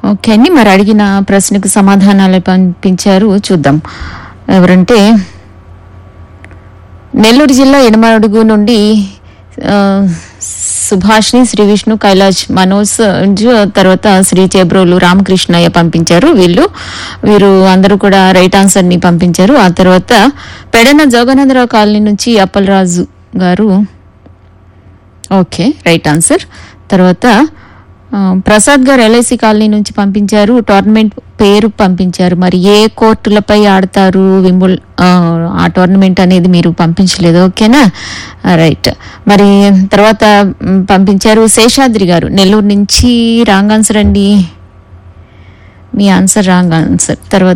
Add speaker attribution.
Speaker 1: okay అండి మరి అడిగిన ప్రశ్నకు సమాధానాలు పంపించారు చూద్దాం ఎవరంటే నెల్లూరు జిల్లా ఎనమడుగు నుండి ఆ, సుభాష్ని శ్రీ విష్ణు కైలాష్ మనోజ్ జు, తర్వాత శ్రీ చేబ్రోలు రామకృష్ణయ్య పంపించారు వీళ్ళు వీరు అందరూ కూడా రైట్ ఆన్సర్ ని పంపించారు ఆ తర్వాత పెడన జోగనందరావు కాలనీ నుంచి అప్పలరాజు గారు ఓకే రైట్ ఆన్సర్ తర్వాత ఆ, ప్రసాద్ గారు ఎల్ఐసి కాలనీ నుంచి పంపించారు టోర్నమెంట్ పేరు పంపించారు మరి ఏ కోర్టులపై ఆడతారు వింబుల్ ఆ, ఆ టోర్నమెంట్ అనేది మీరు పంపించలేదు ఓకేనా ఆ, రైట్ మరి తర్వాత మ్, పంపించారు శేషాద్రి గారు నెల్లూరు నుంచి రాంగ్ ఆన్సర్ అండి మీ ఆన్సర్ రాంగ్ ఆన్సర్ తర్వాత